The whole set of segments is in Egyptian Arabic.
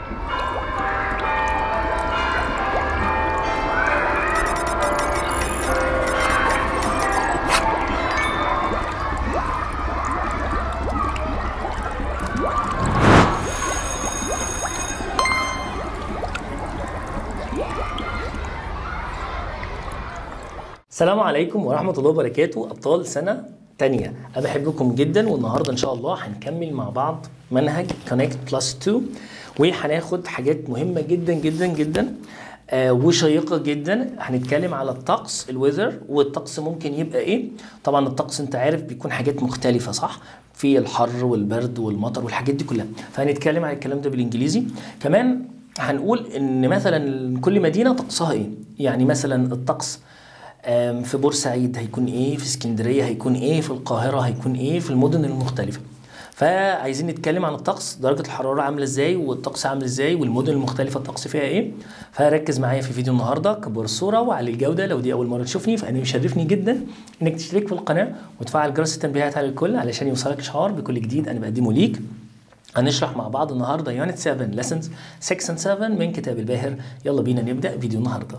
السلام عليكم ورحمة الله وبركاته أبطال سنة تانية أنا بحبكم جدا والنهاردة إن شاء الله هنكمل مع بعض منهج كونكت بلس 2 وهناخد حاجات مهمة جدا جدا جدا آه وشيقة جدا هنتكلم على الطقس الويذر والطقس ممكن يبقى ايه طبعا الطقس انت عارف بيكون حاجات مختلفة صح في الحر والبرد والمطر والحاجات دي كلها فهنتكلم على الكلام ده بالانجليزي كمان هنقول ان مثلا كل مدينة طقسها ايه يعني مثلا الطقس آم، في بورسعيد هيكون ايه في اسكندريه هيكون ايه في القاهره هيكون ايه في المدن المختلفه فعايزين نتكلم عن الطقس درجه الحراره عامله ازاي والطقس عامل ازاي والمدن المختلفه الطقس فيها ايه فركز معايا في فيديو النهارده كبر الصوره وعلي الجوده لو دي اول مره تشوفني فانا يشرفني جدا انك تشترك في القناه وتفعل جرس التنبيهات على الكل علشان يوصلك اشعار بكل جديد انا بقدمه ليك هنشرح مع بعض النهارده يونت 7 lessons 6 and 7 من كتاب الباهر يلا بينا نبدا فيديو النهارده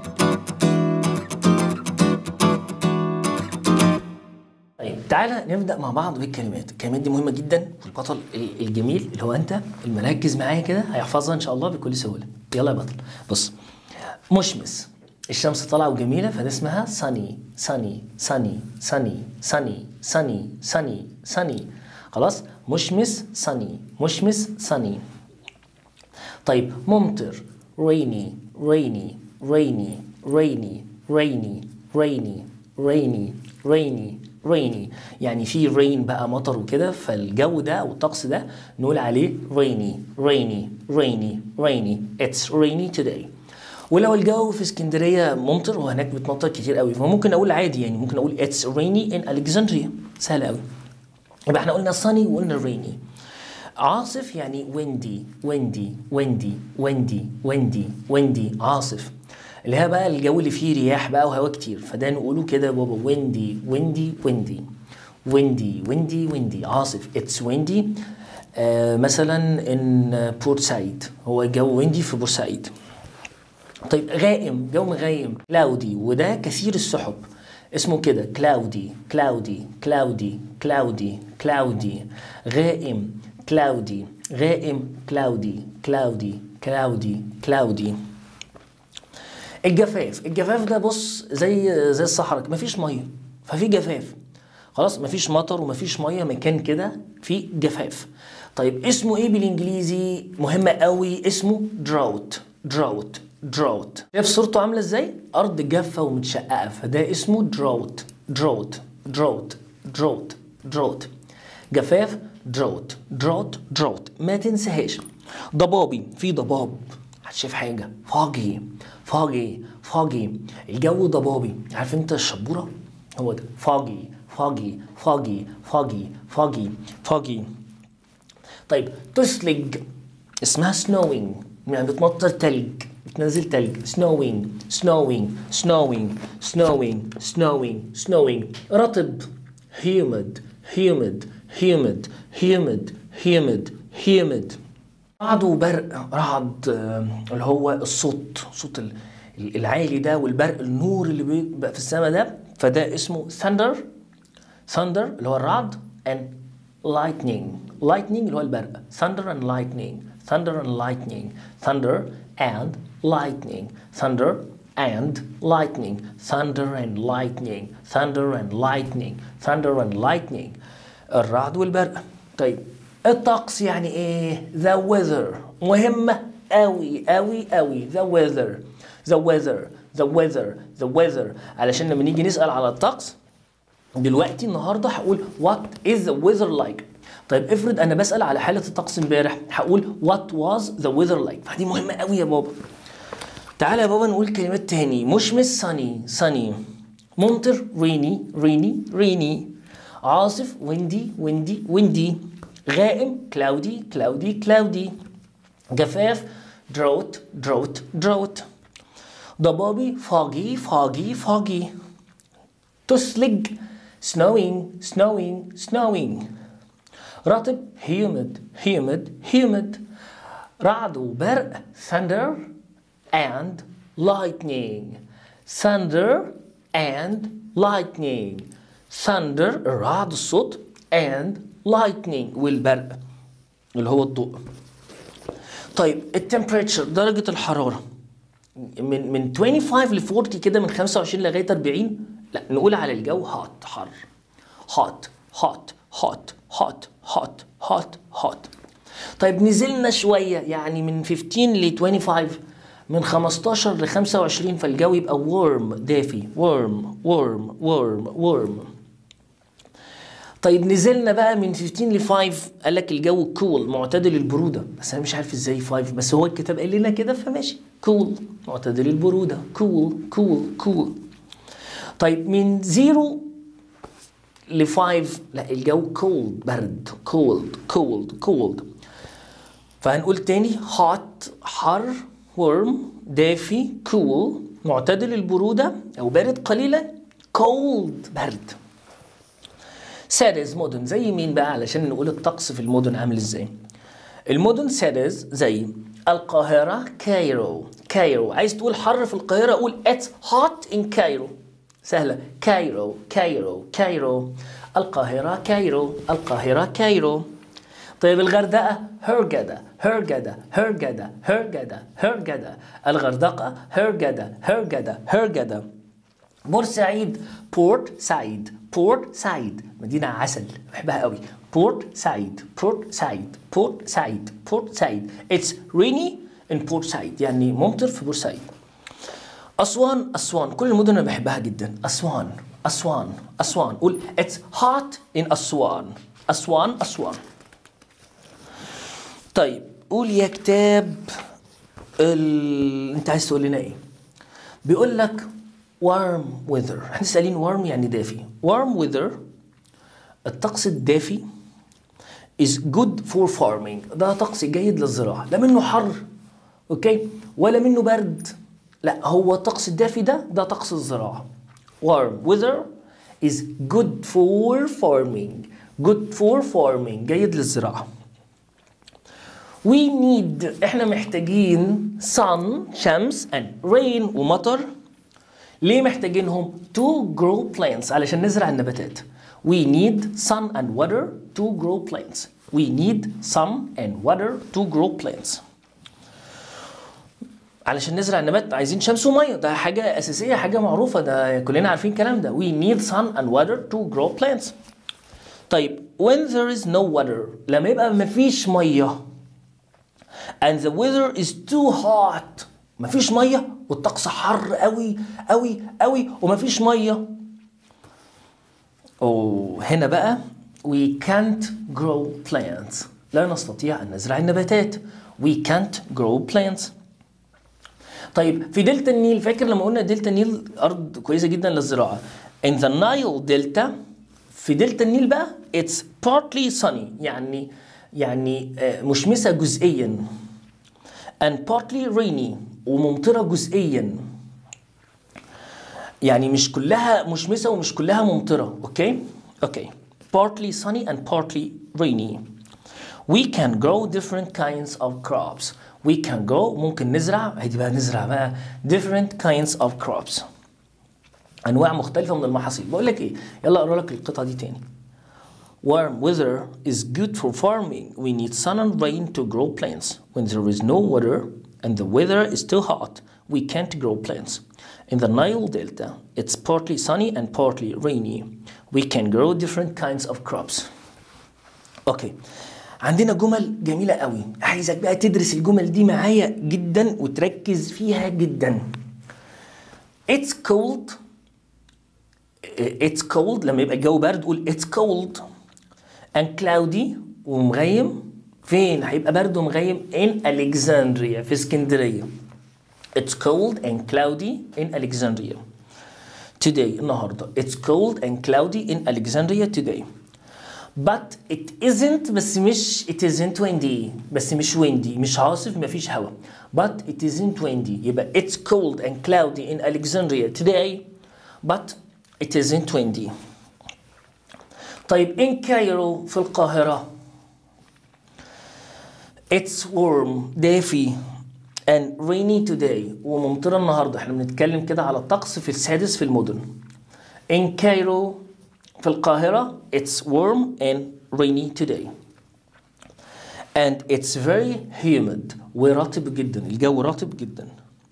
طيب تعالى نبدا مع بعض بالكلمات الكلمات دي مهمه جدا والبطل ال- الجميل اللي هو انت المركز معايا كده هيحفظها ان شاء الله بكل سهوله يلا يا بطل بص مشمس الشمس طالعه وجميله فده اسمها sunny sunny sunny sunny sunny sunny sunny sunny خلاص مشمس sunny مشمس sunny طيب ممطر rainy rainy rainy rainy rainy rainy rainy rainy rainy يعني في rain بقى مطر وكده فالجو ده او الطقس ده نقول عليه rainy rainy rainy rainy it's rainy today ولو الجو في اسكندريه ممطر وهناك بتمطر كتير قوي فممكن اقول عادي يعني ممكن اقول it's rainy in Alexandria سهله قوي يبقى احنا قلنا sunny وقلنا rainy عاصف يعني windy windy windy windy windy windy عاصف اللي هي بقى الجو اللي فيه رياح بقى وهواء كتير فده نقوله كده يا بابا windy windy windy windy windy windy عاصف it's windy آه مثلا in بورسعيد هو جو windy في بورسعيد طيب غائم جو غائم كلاودي وده كثير السحب اسمه كده كلاودي كلاودي كلاودي كلاودي كلاودي غائم كلاودي غائم كلاودي كلاودي كلاودي كلاودي الجفاف الجفاف ده بص زي زي الصحراء مفيش ميه ففي جفاف خلاص مفيش مطر ومفيش ميه مكان كده في جفاف طيب اسمه ايه بالانجليزي مهمه قوي اسمه drought drought drought شايف صورته عامله ازاي ارض جافه ومتشققه فده اسمه drought drought drought drought drought جفاف drought drought drought ما تنساهاش ضبابي في ضباب هتشوف حاجه فاجي فاجي فاجي الجو ضبابي عارف انت الشبوره هو ده فاجي فاجي فاجي فاجي فاجي فاجي طيب تسلج اسمها snowing يعني بتمطر تلج بتنزل تلج snowing snowing snowing snowing snowing snowing رطب humid humid humid humid humid humid رعد وبرق رعد آه، اللي هو الصوت صوت ال- العالي ده والبرق النور اللي بيبقى في السماء ده فده اسمه thunder thunder اللي هو الرعد and lightning lightning اللي هو البرق thunder and lightning thunder and lightning thunder and lightning thunder and lightning thunder and lightning thunder and lightning thunder and lightning الرعد والبرق طيب الطقس يعني ايه the weather مهمة قوي قوي قوي the weather the weather the weather the weather علشان لما نيجي نسأل على الطقس دلوقتي النهارده هقول what is the weather like طيب افرض انا بسال على حاله الطقس امبارح هقول what was the weather like فدي مهمه قوي يا بابا تعالى يا بابا نقول كلمات تاني مشمس sunny sunny ممطر rainy rainy rainy عاصف windy windy windy غائم cloudy cloudy cloudy جفاف drought drought drought ضبابي foggy foggy foggy تسلج snowing snowing snowing رطب humid humid humid رعد وبرق thunder and lightning thunder and lightning thunder الرعد الصوت and lightning والبرق اللي هو الضوء طيب التمبريتشر درجة الحرارة من من 25 ل 40 كده من 25 لغاية 40 لا نقول على الجو هات حر hot hot hot hot hot hot hot طيب نزلنا شوية يعني من 15 ل 25 من 15 ل 25 فالجو يبقى warm دافي warm warm warm warm طيب نزلنا بقى من 15 ل 5 قال لك الجو كول معتدل البروده بس انا مش عارف ازاي 5 بس هو الكتاب قال لنا كده فماشي كول معتدل البروده كول كول كول طيب من 0 ل 5 لا الجو كولد برد كولد كولد كولد فهنقول تاني hot حر warm دافي cool معتدل البرودة أو بارد قليلا cold برد cities مدن زي مين بقى علشان نقول الطقس في المدن عامل ازاي المدن cities زي القاهرة كايرو كايرو عايز تقول حر في القاهرة قول it's hot in كايرو سهلة كايرو كايرو كايرو القاهرة كايرو القاهرة كايرو طيب الغردقة هرجدة هرجدة هرجدة هرجدة هرجدة الغردقة هرجدة هرجدة هرجدة بورسعيد بورت سعيد بورت سعيد مدينة عسل بحبها قوي بورت سعيد بورت سعيد بورت سعيد بورت سعيد It's rainy in بورت سعيد يعني ممطر في بورسعيد أسوان أسوان كل المدن أنا بحبها جدا أسوان أسوان أسوان قول It's hot in أسوان أسوان أسوان طيب قول يا كتاب ال... انت عايز تقول لنا ايه بيقول لك warm weather احنا سالين warm يعني دافي warm weather الطقس الدافي is good for farming ده طقس جيد للزراعة لا منه حر اوكي ولا منه برد لا هو الطقس الدافي ده ده طقس الزراعة warm weather is good for farming good for farming جيد للزراعة we need احنا محتاجين sun شمس and rain ومطر ليه محتاجينهم to grow plants علشان نزرع النباتات we need sun and water to grow plants we need sun and water to grow plants علشان نزرع النبات عايزين شمس وميه ده حاجه اساسيه حاجه معروفه ده كلنا عارفين الكلام ده we need sun and water to grow plants طيب when there is no water لما يبقى مفيش ميه and the weather is too hot مفيش ميه والطقس حر قوي قوي قوي ومفيش ميه وهنا بقى we can't grow plants لا نستطيع أن نزرع النباتات we can't grow plants طيب في دلتا النيل فاكر لما قلنا دلتا النيل أرض كويسة جدا للزراعة in the Nile Delta في دلتا النيل بقى it's partly sunny يعني يعني مشمسة جزئيا and partly rainy وممطرة جزئيا يعني مش كلها مشمسة ومش كلها ممطرة اوكي اوكي partly sunny and partly rainy we can grow different kinds of crops we can grow ممكن نزرع هيدي بقى نزرع بقى different kinds of crops انواع مختلفة من المحاصيل بقول لك ايه يلا اقرا لك القطعة دي تاني Warm weather is good for farming. We need sun and rain to grow plants. When there is no water and the weather is too hot, we can't grow plants. In the Nile Delta, it's partly sunny and partly rainy. We can grow different kinds of crops. اوكي عندنا جمل جميلة قوي عايزك بقى تدرس الجمل دي معايا جدا وتركز فيها جدا It's cold It's cold لما يبقى الجو برد قول It's cold and cloudy ومغيم فين هيبقى برد ومغيم in Alexandria في اسكندرية It's cold and cloudy in Alexandria today النهاردة It's cold and cloudy in Alexandria today but it isn't بس مش it isn't windy بس مش windy مش عاصف مفيش هوا but it isn't windy يبقى it's cold and cloudy in Alexandria today but it isn't windy طيب in Cairo في القاهرة It's warm دافي and rainy today وممطرة النهاردة احنا بنتكلم كده على الطقس في السادس في المدن in Cairo في القاهرة it's warm and rainy today and it's very humid ورطب جدا الجو رطب جدا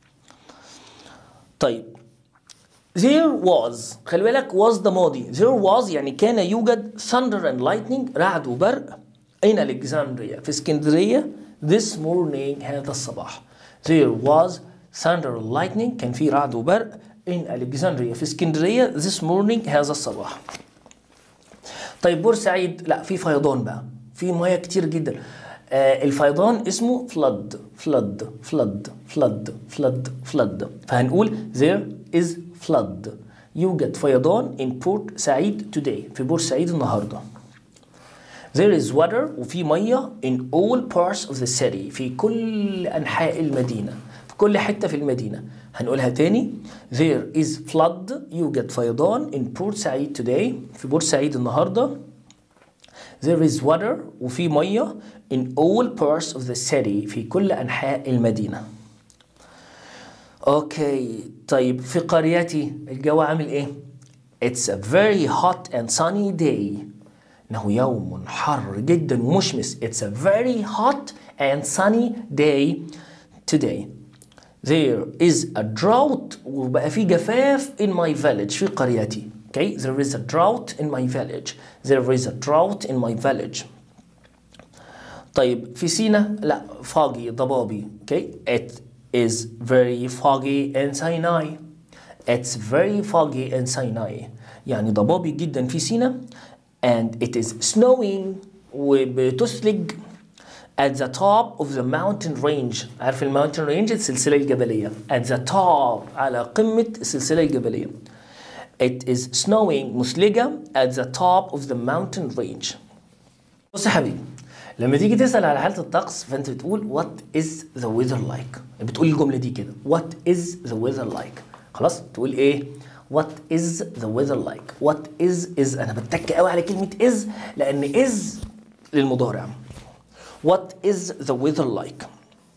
طيب There was خلي بالك was the ماضي There was يعني كان يوجد thunder and lightning رعد وبرق in Alexandria في اسكندرية this morning هذا الصباح There was thunder and lightning كان في رعد وبرق in Alexandria في اسكندرية this morning هذا الصباح طيب بورسعيد لا في فيضان بقى في ميه كتير جدا آه الفيضان اسمه flood flood flood flood flood flood فهنقول there is flood يوجد فيضان in Port سعيد today في بورسعيد النهارده There is water وفي ميه in all parts of the city في كل أنحاء المدينة في كل حتة في المدينة هنقولها تاني There is flood يوجد فيضان in Port سعيد today في بورسعيد النهارده There is water وفي ميه in all parts of the city في كل أنحاء المدينة. اوكي طيب في قريتي الجو عامل ايه؟ It's a very hot and sunny day. إنه يوم حر جدا ومشمس. It's a very hot and sunny day today. There is a drought وبقى في جفاف in my village في قريتي. Okay, there is a drought in my village. There is a drought in my village. طيب في سينا لا foggy ضبابي. Okay, it is very foggy in Sinai. It's very foggy in Sinai. يعني ضبابي جدا في سينا and it is snowing وبتثلج at the top of the mountain range عارف الماونتن رينج السلسلة الجبلية at the top على قمة السلسلة الجبلية It is snowing مثلجة at the top of the mountain range. بص يا حبيبي لما تيجي تسأل على حالة الطقس فأنت بتقول what is the weather like؟ بتقول الجملة دي كده what is the weather like؟ خلاص؟ تقول إيه؟ what is the weather like؟ what is is أنا بتك قوي على كلمة is لأن is للمضارع. what is the weather like؟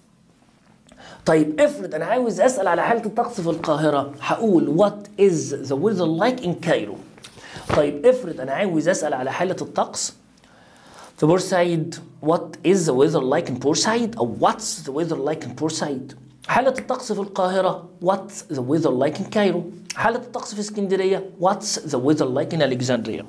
طيب افرض انا عاوز اسال على حاله الطقس في القاهره هقول what is the weather like in Cairo طيب افرض انا عاوز اسال على حاله الطقس في بورسعيد what is the weather like in بورسعيد او what's the weather like in بورسعيد حالة الطقس في القاهرة what's the weather like in Cairo حالة الطقس في اسكندرية what's the weather like in Alexandria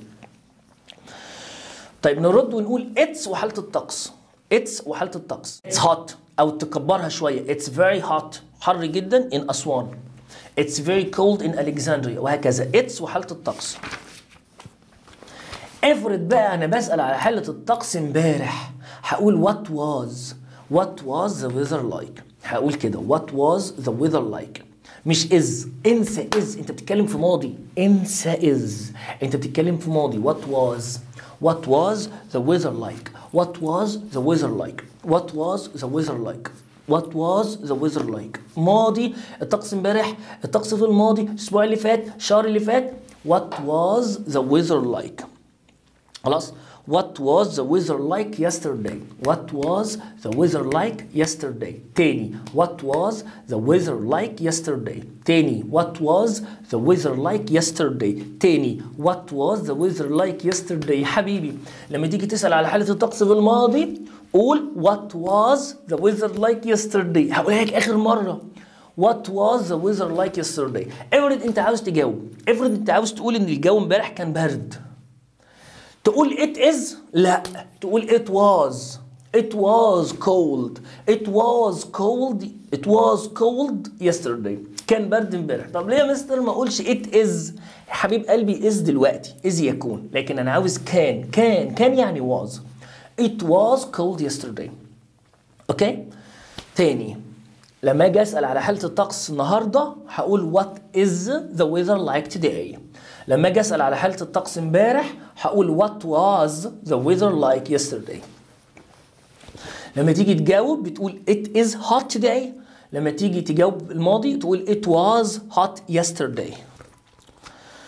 طيب نرد ونقول it's وحالة الطقس it's وحالة الطقس it's hot أو تكبرها شوية it's very hot حر جدا in أسوان it's very cold in Alexandria وهكذا it's وحالة الطقس افرض بقى أنا بسأل على حالة الطقس امبارح هقول what was what was the weather like هقول كده what was the weather like مش is انسى is انت بتتكلم في ماضي انسى is انت بتتكلم في ماضي what was what was the weather like what was the weather like what was the weather like what was the weather like ماضي الطقس امبارح الطقس في الماضي الاسبوع اللي فات الشهر اللي فات what was the weather like خلاص What was the weather like yesterday? What was the weather like yesterday? تاني What was the weather like yesterday? تاني What was the weather like yesterday? تاني What was the weather like yesterday? حبيبي لما تيجي تسأل على حالة الطقس في الماضي قول What was the weather like yesterday? هقولها لك آخر مرة What was the weather like yesterday? افرض أنت عاوز تجاوب افرض أنت عاوز تقول إن الجو امبارح كان برد تقول it is لا تقول it was it was cold it was cold it was cold yesterday كان برد امبارح طب ليه يا مستر ما اقولش it is يا حبيب قلبي is دلوقتي is يكون لكن انا عاوز كان كان كان يعني was it was cold yesterday اوكي تاني لما اجي اسال على حاله الطقس النهارده هقول what is the weather like today لما اجي اسال على حاله الطقس امبارح هقول what was the weather like yesterday لما تيجي تجاوب بتقول it is hot today لما تيجي تجاوب الماضي تقول it was hot yesterday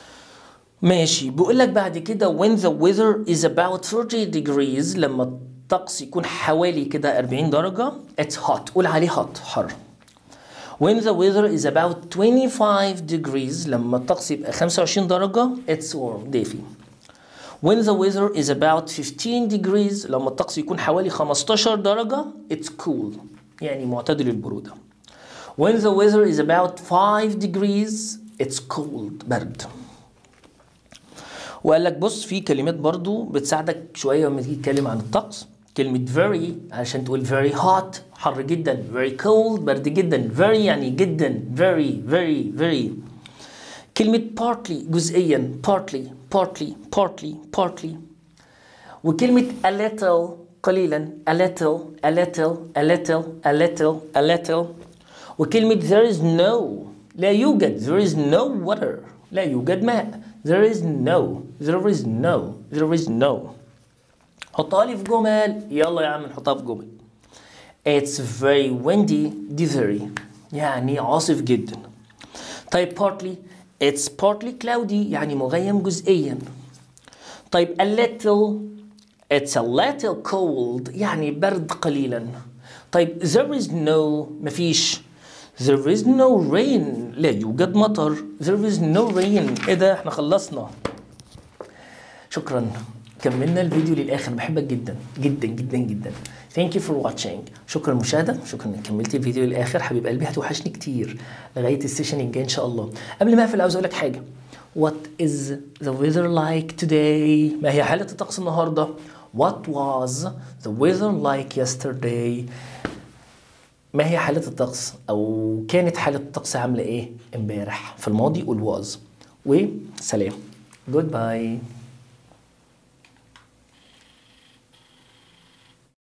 ماشي بيقول لك بعد كده when the weather is about 30 degrees لما الطقس يكون حوالي كده 40 درجة it's hot قول عليه hot حر when the weather is about 25 degrees لما الطقس يبقى 25 درجة it's warm دافي when the weather is about 15 degrees لما الطقس يكون حوالي 15 درجة it's cool يعني معتدل البرودة when the weather is about 5 degrees it's cold برد وقال لك بص في كلمات برضو بتساعدك شويه لما تيجي تتكلم عن الطقس كلمة very عشان تقول very hot حر جدا very cold برد جدا very يعني جدا very very very كلمة partly جزئيا partly partly partly partly وكلمة a little قليلا a little a little a little a little a little وكلمة there is no لا يوجد there is no water لا يوجد ماء there is no there is no there is no حطها لي في جمل يلا يا عم نحطها في جمل it's very windy دي very يعني عاصف جدا طيب partly it's partly cloudy يعني مغيم جزئيا طيب a little it's a little cold يعني برد قليلا طيب there is no مفيش There is no rain لا يوجد مطر There is no rain ايه ده احنا خلصنا شكرا كملنا الفيديو للاخر بحبك جدا جدا جدا جدا Thank you for watching شكرا المشاهدة شكرا انك كملت الفيديو للاخر حبيب قلبي هتوحشني كتير لغاية السيشن الجاي ان شاء الله قبل ما اقفل عاوز اقول لك حاجة What is the weather like today ما هي حالة الطقس النهاردة What was the weather like yesterday ما هي حالة الطقس أو كانت حالة الطقس عاملة إيه امبارح في الماضي قول was وسلام جود باي